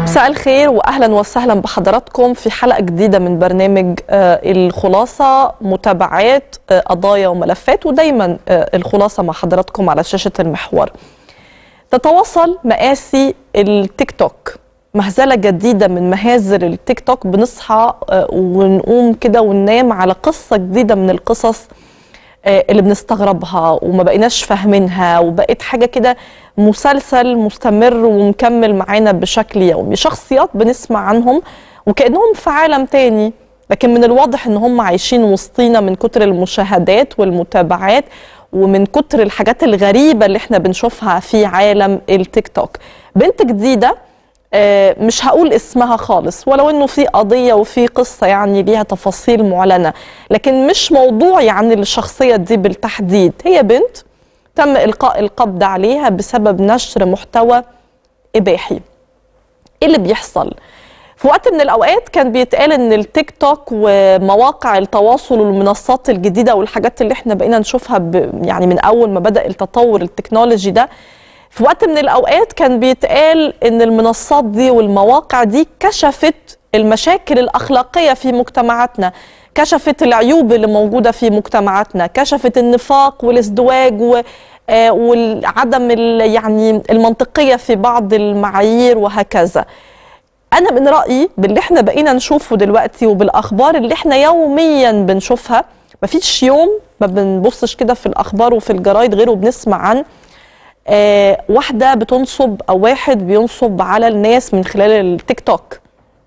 مساء الخير واهلا وسهلا بحضراتكم في حلقه جديده من برنامج آه، الخلاصه متابعات آه، قضايا وملفات ودايما آه، الخلاصه مع حضراتكم على شاشه المحور. تتواصل مآسي التيك توك مهزله جديده من مهازل التيك توك بنصحى آه، ونقوم كده وننام على قصه جديده من القصص آه، اللي بنستغربها وما بقيناش فاهمينها وبقت حاجه كده مسلسل مستمر ومكمل معانا بشكل يومي شخصيات بنسمع عنهم وكانهم في عالم تاني لكن من الواضح ان هم عايشين وسطينا من كتر المشاهدات والمتابعات ومن كتر الحاجات الغريبه اللي احنا بنشوفها في عالم التيك توك بنت جديده آه، مش هقول اسمها خالص ولو انه في قضيه وفي قصه يعني ليها تفاصيل معلنه لكن مش موضوعي عن الشخصيه دي بالتحديد هي بنت تم القاء القبض عليها بسبب نشر محتوى اباحي ايه اللي بيحصل في وقت من الاوقات كان بيتقال ان التيك توك ومواقع التواصل والمنصات الجديده والحاجات اللي احنا بقينا نشوفها ب يعني من اول ما بدا التطور التكنولوجي ده في وقت من الاوقات كان بيتقال ان المنصات دي والمواقع دي كشفت المشاكل الاخلاقيه في مجتمعاتنا كشفت العيوب اللي موجوده في مجتمعاتنا كشفت النفاق والازدواج و آه، والعدم ال- يعني المنطقيه في بعض المعايير وهكذا انا من رايي باللي احنا بقينا نشوفه دلوقتي وبالاخبار اللي احنا يوميا بنشوفها مفيش يوم ما بنبصش كده في الاخبار وفي الجرايد غير وبنسمع عن آه واحده بتنصب او واحد بينصب على الناس من خلال التيك توك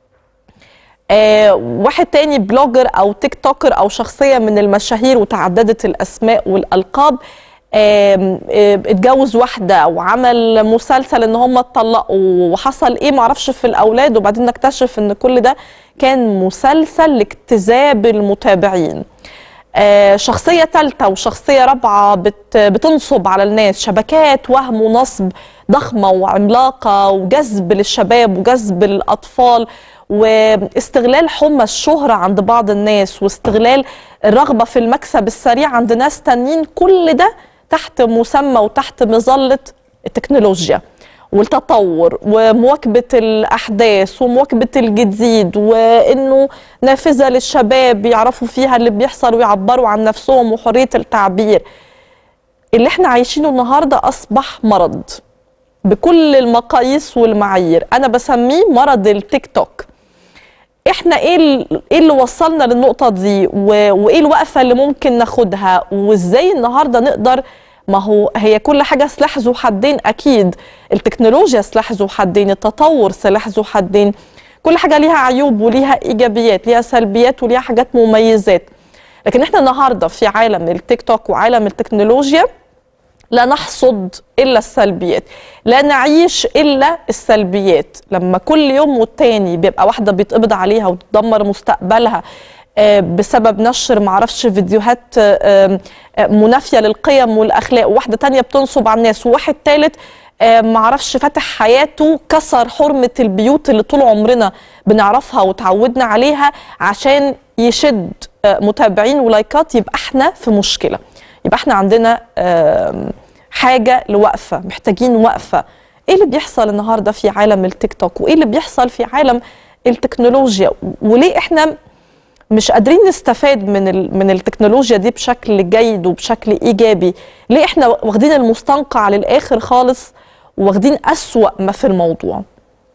آه واحد تاني بلوجر او تيك توكر او شخصيه من المشاهير وتعددت الاسماء والالقاب آم، آه، اتجوز واحده وعمل مسلسل ان هم اتطلقوا وحصل ايه معرفش في الاولاد وبعدين نكتشف ان كل ده كان مسلسل لاجتذاب المتابعين آه، شخصية ثالثة وشخصية رابعة بت بتنصب على الناس شبكات وهم ونصب ضخمة وعملاقة وجذب للشباب وجذب للأطفال واستغلال حمى الشهرة عند بعض الناس واستغلال الرغبة في المكسب السريع عند ناس تانيين كل ده تحت مسمى وتحت مظلة التكنولوجيا والتطور ومواكبة الأحداث ومواكبة الجديد وإنه نافذة للشباب يعرفوا فيها اللي بيحصل ويعبروا عن نفسهم وحرية التعبير اللي احنا عايشينه النهاردة أصبح مرض بكل المقاييس والمعايير أنا بسميه مرض التيك توك احنا ايه ال- ايه اللي وصلنا للنقطه دي و- وايه الوقفه اللي ممكن ناخدها وازاي النهارده نقدر ما هو هي كل حاجه سلاح ذو حدين اكيد التكنولوجيا سلاح ذو حدين التطور سلاح ذو حدين كل حاجه ليها عيوب وليها ايجابيات ليها سلبيات وليها حاجات مميزات لكن احنا النهارده في عالم التيك توك وعالم التكنولوجيا لا نحصد الا السلبيات لا نعيش الا السلبيات لما كل يوم والتاني بيبقى واحده بيتقبض عليها وتدمر مستقبلها آه، بسبب نشر معرفش فيديوهات آه، آه، منافيه للقيم والاخلاق وواحده تانية بتنصب على الناس وواحد تالت آه، معرفش فتح حياته كسر حرمه البيوت اللي طول عمرنا بنعرفها وتعودنا عليها عشان يشد آه، متابعين ولايكات يبقى احنا في مشكله يبقى احنا عندنا آم، حاجه لوقفه محتاجين وقفه ايه اللي بيحصل النهارده في عالم التيك توك وايه اللي بيحصل في عالم التكنولوجيا وليه احنا مش قادرين نستفاد من ال- من التكنولوجيا دي بشكل جيد وبشكل ايجابي ليه احنا واخدين المستنقع للاخر خالص واخدين اسوأ ما في الموضوع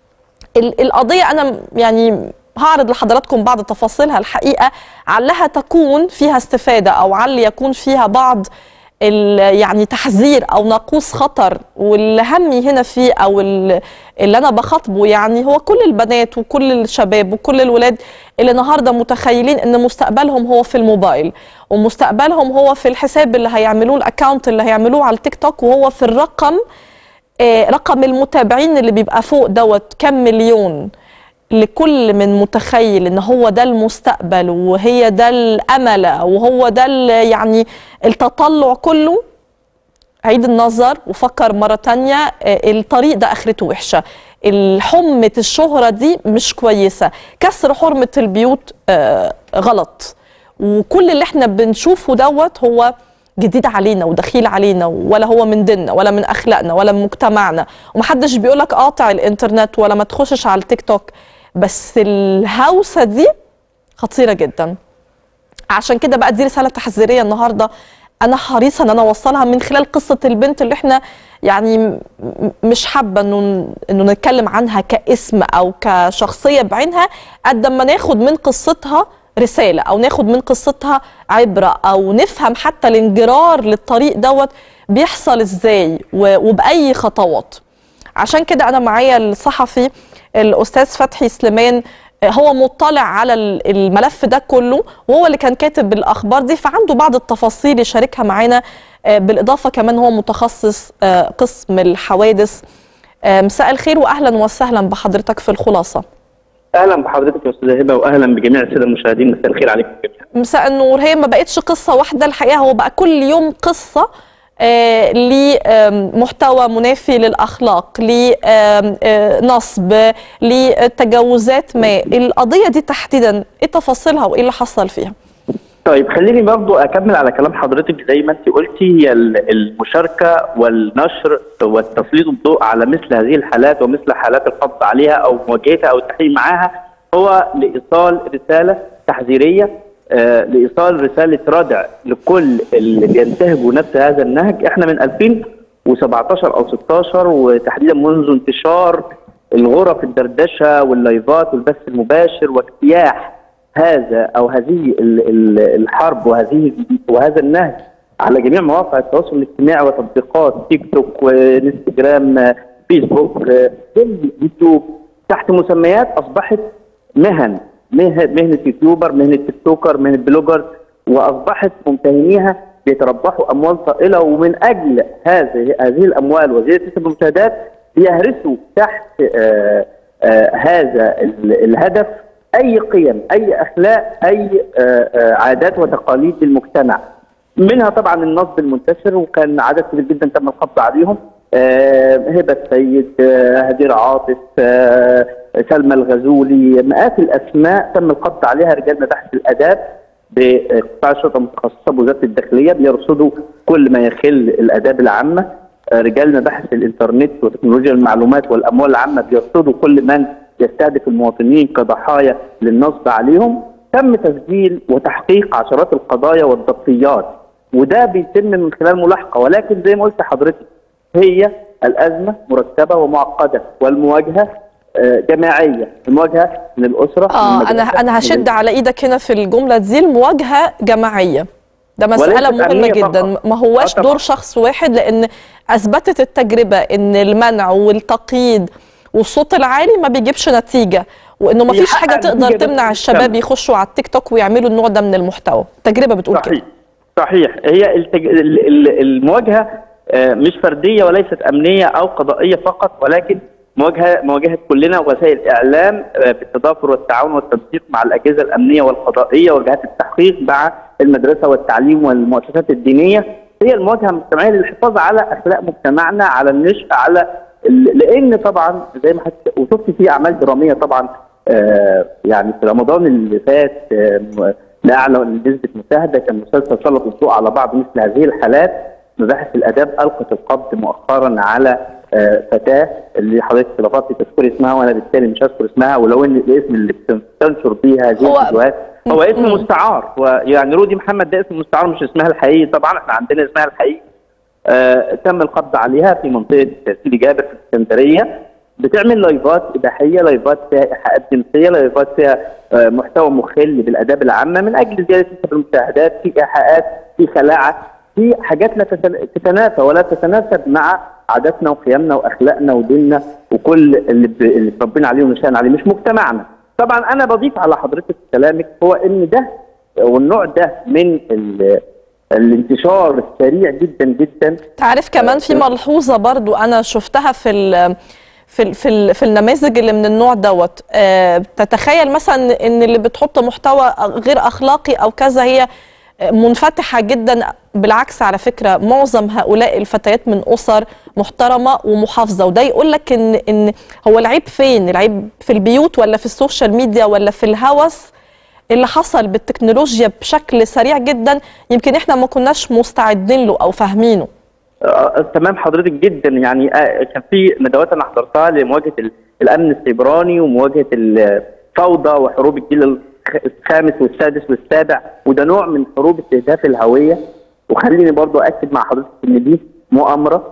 ال- القضيه انا يعني هعرض لحضراتكم بعض تفاصيلها الحقيقه علها تكون فيها استفاده او عل يكون فيها بعض ال- يعني تحذير او ناقوس خطر واللي همي هنا فيه او ال- اللي انا بخاطبه يعني هو كل البنات وكل الشباب وكل الولاد اللي النهارده متخيلين ان مستقبلهم هو في الموبايل ومستقبلهم هو في الحساب اللي هيعملوه الاكونت اللي هيعملوه على التيك توك وهو في الرقم آه، رقم المتابعين اللي بيبقى فوق دوت كم مليون لكل من متخيل ان هو ده المستقبل وهي ده الامل وهو ده ال- يعني التطلع كله عيد النظر وفكر مرة تانية آه، الطريق ده اخرته وحشة الحمة الشهرة دي مش كويسة كسر حرمة البيوت آه، غلط وكل اللي احنا بنشوفه دوت هو جديد علينا ودخيل علينا ولا هو من ديننا ولا من اخلاقنا ولا من مجتمعنا ومحدش بيقول لك قاطع الانترنت ولا ما تخشش على التيك توك بس الهوسه دي خطيره جدا عشان كده بقى دي رساله تحذيريه النهارده انا حريصه ان انا اوصلها من خلال قصه البنت اللي احنا يعني مش حابه انه انه نتكلم عنها كاسم او كشخصيه بعينها قد ما ناخد من قصتها رساله او ناخد من قصتها عبره او نفهم حتى الانجرار للطريق دوت بيحصل ازاي وباي خطوات عشان كده انا معايا الصحفي الاستاذ فتحي سليمان هو مطلع على الملف ده كله وهو اللي كان كاتب الاخبار دي فعنده بعض التفاصيل يشاركها معانا بالاضافه كمان هو متخصص قسم الحوادث مساء الخير واهلا وسهلا بحضرتك في الخلاصه اهلا بحضرتك يا استاذه هبه واهلا بجميع الساده المشاهدين مساء الخير عليكم جميعا مساء النور هي ما بقتش قصه واحده الحقيقه هو بقى كل يوم قصه آه لمحتوى منافي للاخلاق لنصب لتجاوزات ما القضيه دي تحديدا ايه تفاصيلها وايه اللي حصل فيها طيب خليني برضو اكمل على كلام حضرتك زي ما انت قلتي هي المشاركه والنشر والتسليط الضوء على مثل هذه الحالات ومثل حالات القبض عليها او مواجهتها او التحقيق معاها هو لايصال رساله تحذيريه آه لايصال رساله ردع لكل اللي بينتهجوا نفس هذا النهج احنا من 2017 او 16 وتحديدا منذ انتشار الغرف الدردشه واللايفات والبث المباشر واجتياح هذا او هذه الحرب وهذه وهذا النهج على جميع مواقع التواصل الاجتماعي وتطبيقات تيك توك وانستجرام فيسبوك يوتيوب تحت مسميات اصبحت مهن مهنه يوتيوبر مهنه تيك توكر مهنه بلوجر واصبحت ممتهنيها بيتربحوا اموال طائله ومن اجل هذه هذه الاموال وزياده نسب المشاهدات بيهرسوا تحت آآ آآ هذا الهدف اي قيم اي اخلاق اي عادات وتقاليد للمجتمع منها طبعا النصب المنتشر وكان عدد كبير جدا تم القبض عليهم هبه السيد هدير عاطف سلمى الغزولي مئات الاسماء تم القبض عليها رجال مباحث الاداب بقطاع الشرطه المتخصصه بوزاره الداخليه بيرصدوا كل ما يخل الاداب العامه رجال مباحث الانترنت وتكنولوجيا المعلومات والاموال العامه بيرصدوا كل من يستهدف المواطنين كضحايا للنصب عليهم تم تسجيل وتحقيق عشرات القضايا والضبطيات وده بيتم من خلال ملاحقه ولكن زي ما قلت حضرتك هي الازمه مرتبه ومعقده والمواجهه جماعيه المواجهه من الاسره اه انا انا هشد على ايدك هنا في الجمله دي المواجهه جماعيه ده مسألة مهمة جدا ما هواش دور شخص واحد لأن أثبتت التجربة أن المنع والتقييد والصوت العالي ما بيجيبش نتيجة وانه ما فيش حاجه تقدر تمنع الشباب يخشوا على التيك توك ويعملوا النوع ده من المحتوى التجربه بتقول صحيح. كده صحيح هي التج... المواجهه مش فرديه وليست امنيه او قضائيه فقط ولكن مواجهه مواجهه كلنا وسائل الاعلام بالتضافر والتعاون والتنسيق مع الاجهزه الامنيه والقضائيه وجهات التحقيق مع المدرسه والتعليم والمؤسسات الدينيه هي المواجهه المجتمعيه للحفاظ على اخلاق مجتمعنا على النشء على لان طبعا زي ما حت... وشفت في اعمال دراميه طبعا آه يعني في رمضان اللي فات آه لاعلى نسبه مشاهده كان مسلسل سلط الضوء على بعض مثل هذه الحالات مباحث الاداب القت القبض مؤخرا على آه فتاه اللي حضرتك رفضتي تذكري اسمها وانا بالتالي مش هذكر اسمها ولو ان الاسم اللي بتنشر بيه هذه هو- الفيديوهات هو اسم مستعار هو يعني رودي محمد ده اسم مستعار مش اسمها الحقيقي طبعا احنا عندنا اسمها الحقيقي آه تم القبض عليها في منطقه سيدي جابر في الاسكندريه بتعمل لايفات اباحيه لايفات فيها ايحاءات جنسيه لايفات فيها آه محتوى مخل بالاداب العامه من اجل زياده نسب المشاهدات في ايحاءات في خلاعه في حاجات لا تتن- تتنافى ولا تتناسب مع عاداتنا وقيمنا واخلاقنا وديننا وكل اللي ب- اللي اتربينا عليه ونشأنا عليه مش مجتمعنا طبعا انا بضيف على حضرتك كلامك هو ان ده والنوع ده من ال- الانتشار السريع جدا جدا تعرف كمان في ملحوظه برضو انا شفتها في ال في ال في, ال في النماذج اللي من النوع دوت آه تتخيل مثلا ان اللي بتحط محتوى غير اخلاقي او كذا هي منفتحه جدا بالعكس على فكره معظم هؤلاء الفتيات من اسر محترمه ومحافظه وده يقول لك ان ان هو العيب فين العيب في البيوت ولا في السوشيال ميديا ولا في الهوس اللي حصل بالتكنولوجيا بشكل سريع جدا يمكن احنا ما كناش مستعدين له او فاهمينه آه، تمام حضرتك جدا يعني آه، كان في ندوات انا حضرتها لمواجهه ال- الامن السيبراني ومواجهه الفوضى وحروب الجيل الخ- الخامس والسادس والسابع وده نوع من حروب استهداف الهويه وخليني برضو اكد مع حضرتك ان دي مؤامره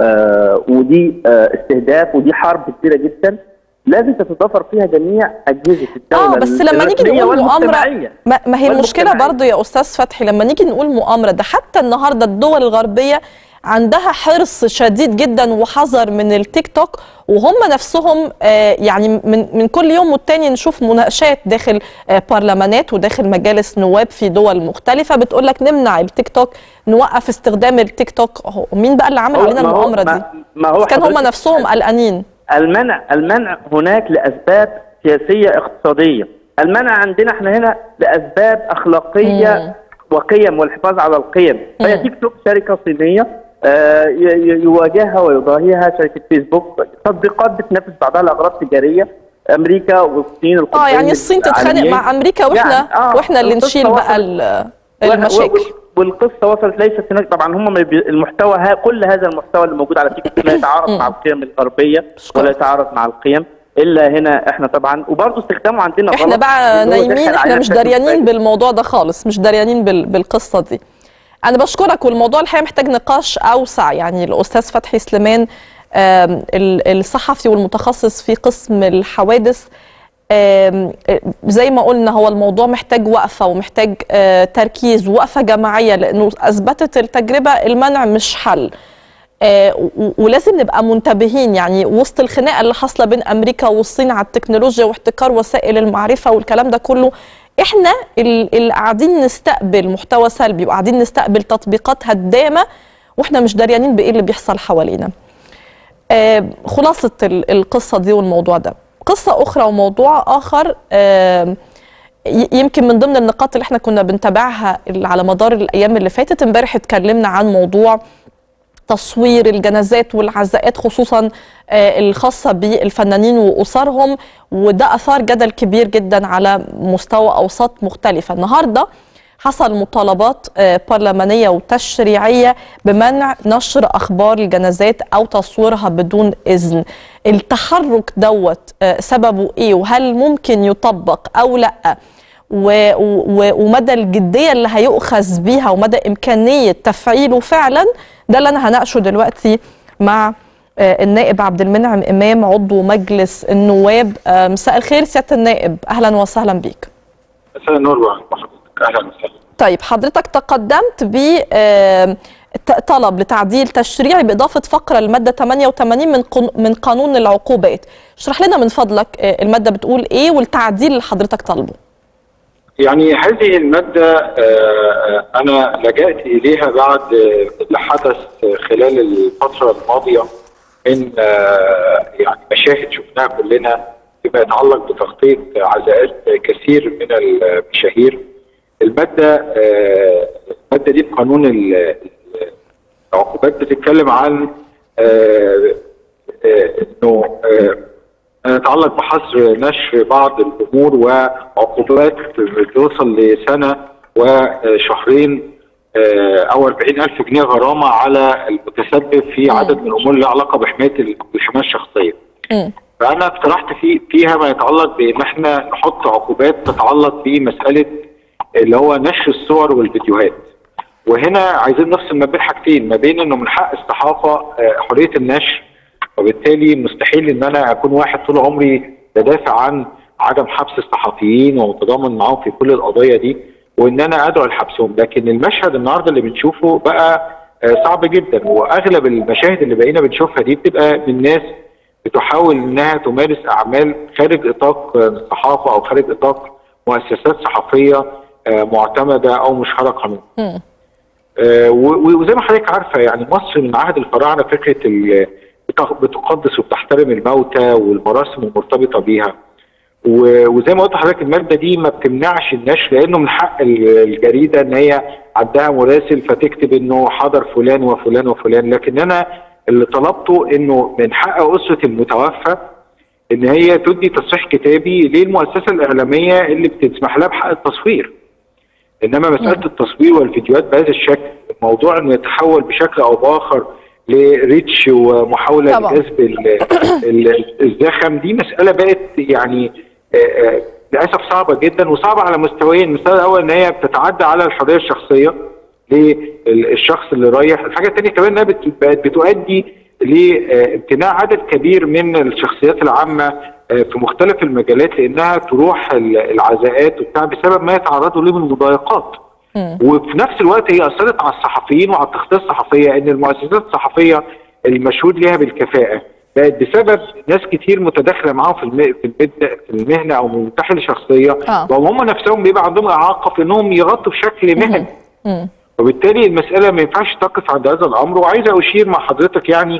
آه ودي آه استهداف ودي حرب كبيره جدا لازم تتضافر فيها جميع اجهزه الدوله اه بس لما نيجي الرسمية نقول مؤامره والمجتمعية. ما, ما هي المشكله والمجتمعية. برضو يا استاذ فتحي لما نيجي نقول مؤامره ده حتى النهارده الدول الغربيه عندها حرص شديد جدا وحذر من التيك توك وهم نفسهم آه يعني من من كل يوم والتاني نشوف مناقشات داخل آه برلمانات وداخل مجالس نواب في دول مختلفه بتقول لك نمنع التيك توك نوقف استخدام التيك توك هو مين بقى اللي عمل هو- علينا ما هو- المؤامره ما- دي؟ ما هو إذا كان هم حضرتك- نفسهم قلقانين المنع المنع هناك لاسباب سياسيه اقتصاديه المنع عندنا احنا هنا لاسباب اخلاقيه وقيم والحفاظ على القيم فهي مم. تيك توك شركه صينيه آه، ي- ي- يواجهها ويضاهيها شركه فيسبوك تطبيقات بتنافس بعضها لاغراض تجاريه امريكا والصين اه القطبين يعني الصين تتخانق العالميين. مع امريكا واحنا يعني، آه، واحنا اللي القصة نشيل بقى وصلت- ال- و- المشاكل و- والقصه وصلت ليست هناك طبعا هم ما بي- المحتوى ها كل هذا المحتوى اللي موجود على تيك توك لا يتعارض مع القيم الغربيه أشكرك. ولا يتعارض مع القيم الا هنا احنا طبعا وبرضه استخدامه عندنا احنا غلط بقى اللي هو نايمين دخل احنا علينا مش بشكل دريانين مفاجئ. بالموضوع ده خالص مش دريانين بال- بالقصه دي انا بشكرك والموضوع الحقيقه محتاج نقاش اوسع يعني الاستاذ فتحي سليمان آم، ال- الصحفي والمتخصص في قسم الحوادث آم، زي ما قلنا هو الموضوع محتاج وقفه ومحتاج آه، تركيز ووقفه جماعيه لانه اثبتت التجربه المنع مش حل آه، و- ولازم نبقى منتبهين يعني وسط الخناقه اللي حاصله بين امريكا والصين على التكنولوجيا واحتكار وسائل المعرفه والكلام ده كله احنا ال- اللي قاعدين نستقبل محتوى سلبي وقاعدين نستقبل تطبيقات هدامه واحنا مش دريانين بايه اللي بيحصل حوالينا. آه، خلاصه ال- القصه دي والموضوع ده. قصه اخرى وموضوع اخر آه، ي- يمكن من ضمن النقاط اللي احنا كنا بنتابعها اللي على مدار الايام اللي فاتت امبارح اتكلمنا عن موضوع تصوير الجنازات والعزاءات خصوصا آه، الخاصة بالفنانين وأسرهم وده أثار جدل كبير جدا على مستوى أوساط مختلفة النهاردة حصل مطالبات آه، برلمانية وتشريعية بمنع نشر أخبار الجنازات أو تصويرها بدون إذن التحرك دوت آه، سببه إيه وهل ممكن يطبق أو لأ و- و- ومدى الجديه اللي هيؤخذ بيها ومدى امكانيه تفعيله فعلا ده اللي انا هناقشه دلوقتي مع آه، النائب عبد المنعم امام عضو مجلس النواب آه، مساء الخير سياده النائب اهلا وسهلا بيك مساء النور وحضرتك اهلا وسهلا طيب حضرتك تقدمت ب آه، ت- طلب لتعديل تشريعي باضافه فقره الماده 88 من قن- من قانون العقوبات اشرح لنا من فضلك آه، الماده بتقول ايه والتعديل اللي حضرتك طالبه يعني هذه المادة آه، آه، أنا لجأت إليها بعد آه، اللي حدث خلال الفترة الماضية من آه، يعني مشاهد شفناها كلنا فيما يتعلق بتغطية عزاءات كثير من المشاهير المادة آه، المادة دي بقانون ال- العقوبات بتتكلم عن آه، آه، انه آه، يتعلق بحظر نشر بعض الامور وعقوبات بتوصل لسنه وشهرين آه، او 40 الف جنيه غرامه على المتسبب في عدد من الامور اللي لها علاقه بحمايه ال- الحمايه الشخصيه. مم. فانا اقترحت في فيها ما يتعلق بان احنا نحط عقوبات تتعلق بمساله اللي هو نشر الصور والفيديوهات. وهنا عايزين نفصل ما بين حاجتين ما بين انه من حق الصحافه آه، حريه النشر وبالتالي مستحيل ان انا اكون واحد طول عمري بدافع عن عدم حبس الصحفيين ومتضامن معاهم في كل القضايا دي وان انا ادعو لحبسهم لكن المشهد النهارده اللي بنشوفه بقى آه، صعب جدا واغلب المشاهد اللي بقينا بنشوفها دي بتبقى من ناس بتحاول انها تمارس اعمال خارج اطاق آه، الصحافه او خارج اطاق مؤسسات صحفيه آه، معتمده او مشهره قانونا. مم. آه، و- وزي ما حضرتك عارفه يعني مصر من عهد الفراعنه فكره ال- بتق- بتقدس وبتحترم الموتى والمراسم المرتبطه بيها و- وزي ما قلت لحضرتك الماده دي ما بتمنعش النشر لانه من حق ال- الجريده ان هي عندها مراسل فتكتب انه حضر فلان وفلان وفلان لكن انا اللي طلبته انه من حق اسره المتوفى ان هي تدي تصريح كتابي للمؤسسه الاعلاميه اللي بتسمح لها بحق التصوير انما مساله التصوير والفيديوهات بهذا الشكل موضوع انه يتحول بشكل او باخر لريتش ومحاوله طبعاً. لجذب ال- ال- الزخم دي مساله بقت يعني آه، آه، للاسف صعبه جدا وصعبه على مستويين المستوى الاول ان هي بتتعدى على الحريه الشخصيه للشخص اللي رايح الحاجه الثانيه كمان انها بت- بقت بتؤدي لامتناع عدد كبير من الشخصيات العامه آه، في مختلف المجالات لانها تروح ال- العزاءات وبتاع بسبب ما يتعرضوا له من مضايقات وفي نفس الوقت هي اثرت على الصحفيين وعلى التغطيه الصحفيه ان المؤسسات الصحفيه المشهود لها بالكفاءه بقت بسبب ناس كتير متداخله معاهم في الم- في المد- في المهنه او منتحله الشخصيه آه. وهم نفسهم بيبقى عندهم اعاقه في انهم يغطوا بشكل مهني مم. وبالتالي المساله ما ينفعش تقف عند هذا الامر وعايز اشير مع حضرتك يعني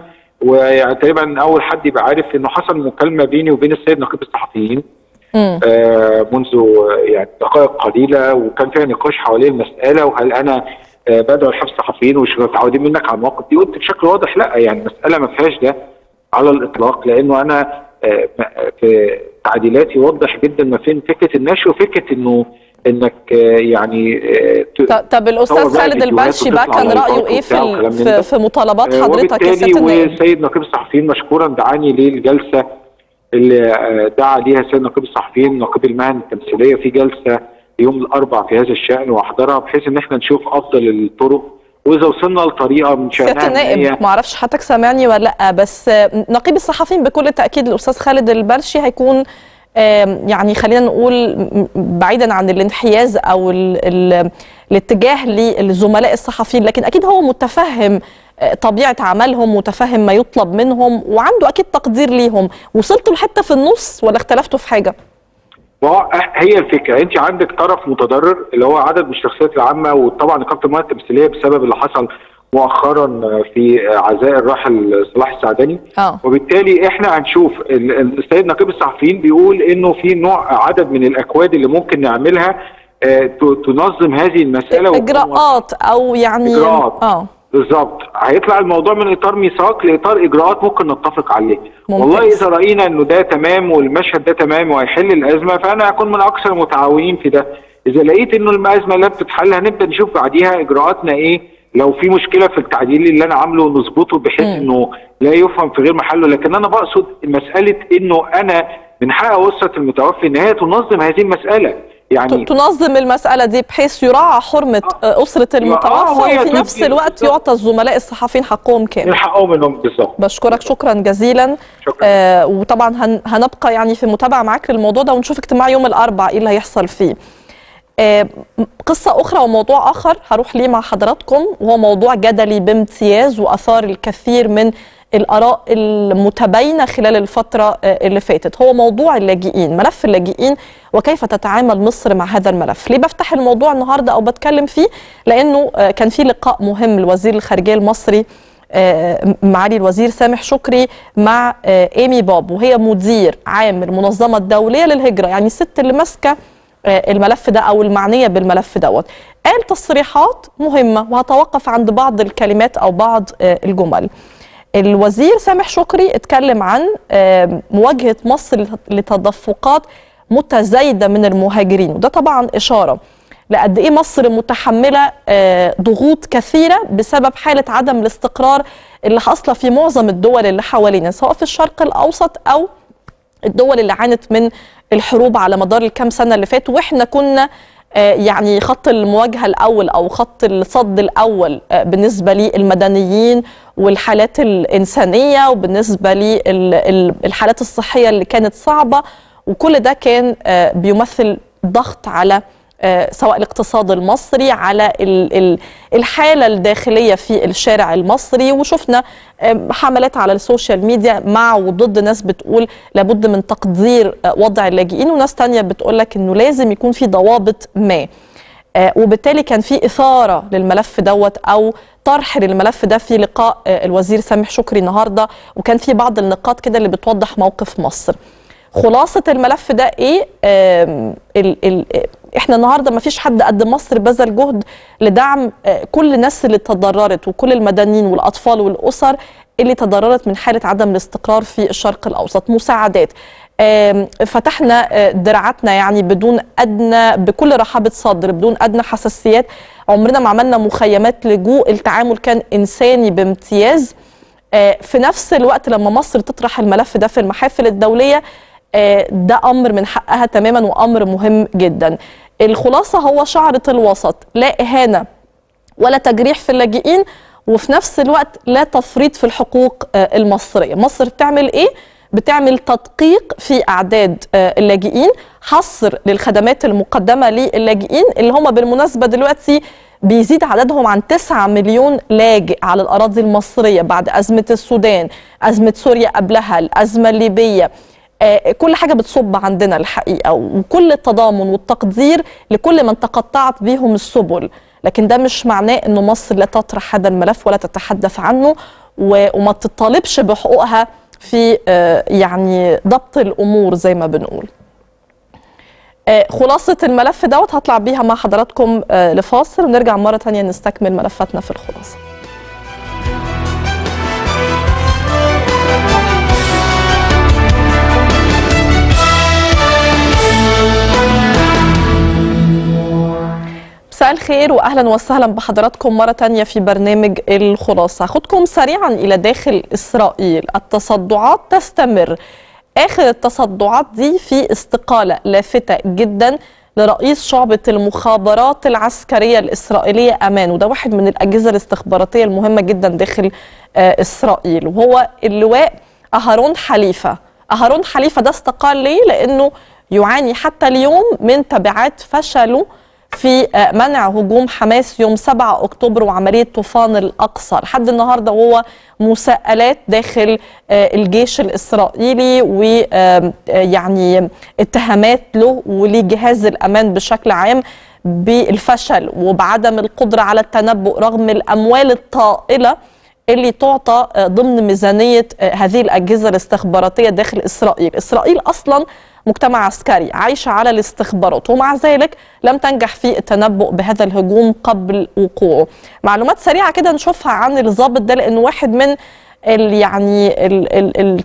وتقريبا اول حد يبقى عارف انه حصل مكالمه بيني وبين السيد نقيب الصحفيين مم. آه، منذ آه، يعني دقائق قليله وكان فيها نقاش حوالين المساله وهل انا آه، بدعو الحبس الصحفيين ومش متعودين منك على المواقف دي قلت بشكل واضح لا يعني المساله ما فيهاش ده على الاطلاق لانه انا آه، م- في تعديلاتي وضح جدا ما فين فكره النشر وفكره انه انك آه، يعني آه، ت- ط- طب تصور الاستاذ بقى خالد فيديوهات البلشي بقى وتطلع كان على رايه الفيسبوك ايه في وبتاع وكلام ال- من في, ده. في مطالبات آه، حضرتك يا وبالتالي سياده النائب والسيد نقيب الصحفيين مشكورا دعاني للجلسه اللي آه، دعا ليها السيد نقيب الصحفيين نقيب المهن التمثيليه في جلسه يوم الاربع في هذا الشان واحضرها بحيث ان احنا نشوف افضل الطرق واذا وصلنا لطريقه من سياده شانها ان هي النائب ما اعرفش حضرتك سامعني ولا لا بس آه، نقيب الصحفيين بكل تاكيد الاستاذ خالد البلشي هيكون آم، يعني خلينا نقول م- بعيدا عن الانحياز او ال ال الاتجاه للزملاء الصحفيين لكن اكيد هو متفهم آه، طبيعه عملهم متفهم ما يطلب منهم وعنده اكيد تقدير ليهم وصلتوا لحته في النص ولا اختلفتوا في حاجه وهو هي الفكره انت عندك طرف متضرر اللي هو عدد من الشخصيات العامه وطبعا نقابه المواد التمثيليه بسبب اللي حصل مؤخرا في عزاء الراحل صلاح السعدني اه وبالتالي احنا هنشوف ال- ال- السيد نقيب الصحفيين بيقول انه في نوع عدد من الاكواد اللي ممكن نعملها آه، ت- تنظم هذه المساله وتكون اجراءات او يعني إجراءات. اه بالظبط هيطلع الموضوع من اطار ميثاق لاطار اجراءات ممكن نتفق عليه ممتاز. والله اذا راينا انه ده تمام والمشهد ده تمام وهيحل الازمه فانا هكون من اكثر المتعاونين في ده اذا لقيت انه الازمه لا بتتحل هنبدا نشوف بعديها اجراءاتنا ايه لو في مشكله في التعديل اللي انا عامله نظبطه بحيث مم. انه لا يفهم في غير محله لكن انا بقصد مساله انه انا من حق اسره المتوفي ان هي تنظم هذه المساله يعني ت- تنظم المسألة دي بحيث يراعى حرمة آه، أسرة آه، المتوفى وهي وفي نفس تدي- الوقت بالظبط. يعطى الزملاء الصحفيين حقهم كامل من حقهم انهم بالظبط بشكرك شكرا جزيلا شكرا آه وطبعا هن هنبقى يعني في متابعة معاك للموضوع ده ونشوف اجتماع يوم الأربع إيه اللي هيحصل فيه آه قصة أخرى وموضوع آخر هروح ليه مع حضراتكم وهو موضوع جدلي بامتياز وأثار الكثير من الآراء المتباينة خلال الفترة آه، اللي فاتت هو موضوع اللاجئين ملف اللاجئين وكيف تتعامل مصر مع هذا الملف ليه بفتح الموضوع النهاردة أو بتكلم فيه لأنه آه، كان في لقاء مهم لوزير الخارجية المصري آه، معالي الوزير سامح شكري مع آه، ايمي باب وهي مدير عام المنظمه الدوليه للهجره يعني الست اللي ماسكه آه، الملف ده او المعنيه بالملف دوت قال تصريحات مهمه وهتوقف عند بعض الكلمات او بعض آه، الجمل الوزير سامح شكري اتكلم عن آه، مواجهه مصر لتدفقات متزايده من المهاجرين وده طبعا اشاره لقد ايه مصر متحمله آه، ضغوط كثيره بسبب حاله عدم الاستقرار اللي حاصله في معظم الدول اللي حوالينا سواء في الشرق الاوسط او الدول اللي عانت من الحروب على مدار الكام سنه اللي فاتوا واحنا كنا آه، يعني خط المواجهه الاول او خط الصد الاول آه، بالنسبه للمدنيين والحالات الانسانيه وبالنسبه للحالات الصحيه اللي كانت صعبه وكل ده كان آه، بيمثل ضغط على آه، سواء الاقتصاد المصري على ال- ال- الحالة الداخلية في الشارع المصري وشفنا آه، حملات على السوشيال ميديا مع وضد ناس بتقول لابد من تقدير آه، وضع اللاجئين وناس تانية بتقول لك انه لازم يكون في ضوابط ما آه، وبالتالي كان في إثارة للملف دوت أو طرح للملف ده في لقاء آه، الوزير سامح شكري النهاردة وكان في بعض النقاط كده اللي بتوضح موقف مصر خلاصه الملف ده ايه آم، ال ال احنا النهارده ما فيش حد قد مصر بذل جهد لدعم آه، كل الناس اللي تضررت وكل المدنيين والاطفال والاسر اللي تضررت من حاله عدم الاستقرار في الشرق الاوسط مساعدات آم، فتحنا آه، دراعاتنا يعني بدون ادنى بكل رحابه صدر بدون ادنى حساسيات عمرنا ما عملنا مخيمات لجوء التعامل كان انساني بامتياز آه، في نفس الوقت لما مصر تطرح الملف ده في المحافل الدوليه آه، ده امر من حقها تماما وامر مهم جدا الخلاصه هو شعره الوسط لا اهانه ولا تجريح في اللاجئين وفي نفس الوقت لا تفريط في الحقوق آه، المصريه مصر بتعمل ايه بتعمل تدقيق في اعداد آه، اللاجئين حصر للخدمات المقدمه للاجئين اللي هم بالمناسبه دلوقتي بيزيد عددهم عن 9 مليون لاجئ على الاراضي المصريه بعد ازمه السودان ازمه سوريا قبلها الازمه الليبيه آه، كل حاجه بتصب عندنا الحقيقه وكل التضامن والتقدير لكل من تقطعت بيهم السبل لكن ده مش معناه انه مصر لا تطرح هذا الملف ولا تتحدث عنه و- وما تطالبش بحقوقها في آه، يعني ضبط الامور زي ما بنقول آه، خلاصة الملف دوت هطلع بيها مع حضراتكم آه، لفاصل ونرجع مرة تانية نستكمل ملفاتنا في الخلاصة مساء الخير واهلا وسهلا بحضراتكم مره تانية في برنامج الخلاصه هاخدكم سريعا الى داخل اسرائيل التصدعات تستمر اخر التصدعات دي في استقاله لافته جدا لرئيس شعبة المخابرات العسكرية الإسرائيلية أمان وده واحد من الأجهزة الاستخباراتية المهمة جدا داخل آه، إسرائيل وهو اللواء أهارون حليفة أهارون حليفة ده استقال ليه؟ لأنه يعاني حتى اليوم من تبعات فشله في آه، منع هجوم حماس يوم 7 اكتوبر وعمليه طوفان الاقصى لحد النهارده وهو مساءلات داخل آه، الجيش الاسرائيلي ويعني اتهامات له ولجهاز الامان بشكل عام بالفشل وبعدم القدره على التنبؤ رغم الاموال الطائله اللي تعطى آه، ضمن ميزانيه آه، هذه الاجهزه الاستخباراتيه داخل اسرائيل، اسرائيل اصلا مجتمع عسكري عايشه على الاستخبارات ومع ذلك لم تنجح في التنبؤ بهذا الهجوم قبل وقوعه. معلومات سريعه كده نشوفها عن الضابط ده لانه واحد من ال يعني ال ال ال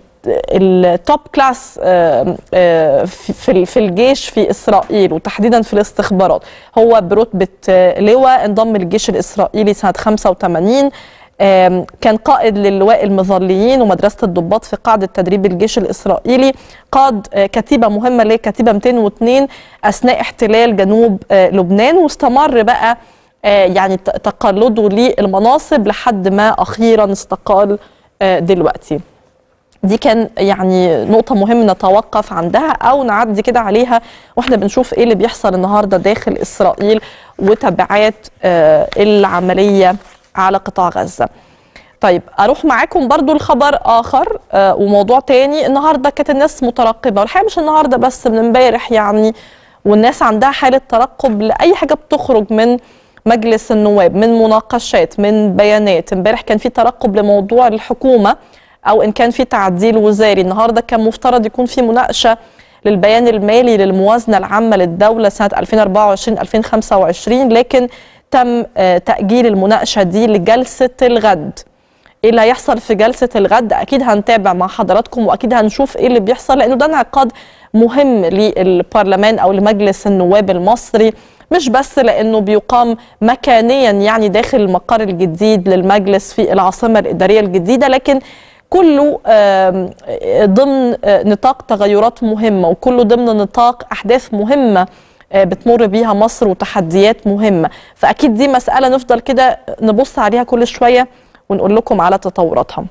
التوب كلاس آه، آه، في في- في الجيش في اسرائيل وتحديدا في الاستخبارات هو برتبه آه، لواء انضم للجيش الاسرائيلي سنه 85 آم، كان قائد للواء المظليين ومدرسة الضباط في قاعدة تدريب الجيش الإسرائيلي قاد آه، كتيبة مهمة اللي هي كتيبة 202 أثناء احتلال جنوب آه، لبنان واستمر بقى آه، يعني ت- تقلده للمناصب لحد ما أخيرا استقال آه، دلوقتي دي كان يعني نقطة مهم نتوقف عندها أو نعدي كده عليها وإحنا بنشوف إيه اللي بيحصل النهاردة داخل إسرائيل وتبعات آه، العملية على قطاع غزة طيب أروح معاكم برضو لخبر آخر آه، وموضوع تاني النهاردة كانت الناس مترقبة والحقيقة مش النهاردة بس من امبارح يعني والناس عندها حالة ترقب لأي حاجة بتخرج من مجلس النواب من مناقشات من بيانات امبارح كان في ترقب لموضوع الحكومة او ان كان في تعديل وزاري النهارده كان مفترض يكون في مناقشه للبيان المالي للموازنه العامه للدوله سنه 2024 2025 لكن تم آه، تاجيل المناقشه دي لجلسه الغد ايه اللي هيحصل في جلسه الغد اكيد هنتابع مع حضراتكم واكيد هنشوف ايه اللي بيحصل لانه ده انعقاد مهم للبرلمان او لمجلس النواب المصري مش بس لانه بيقام مكانيا يعني داخل المقر الجديد للمجلس في العاصمه الاداريه الجديده لكن كله آم، ضمن آه، نطاق تغيرات مهمه وكله ضمن نطاق احداث مهمه آه، بتمر بيها مصر وتحديات مهمه فاكيد دي مساله نفضل كده نبص عليها كل شويه ونقول لكم على تطوراتها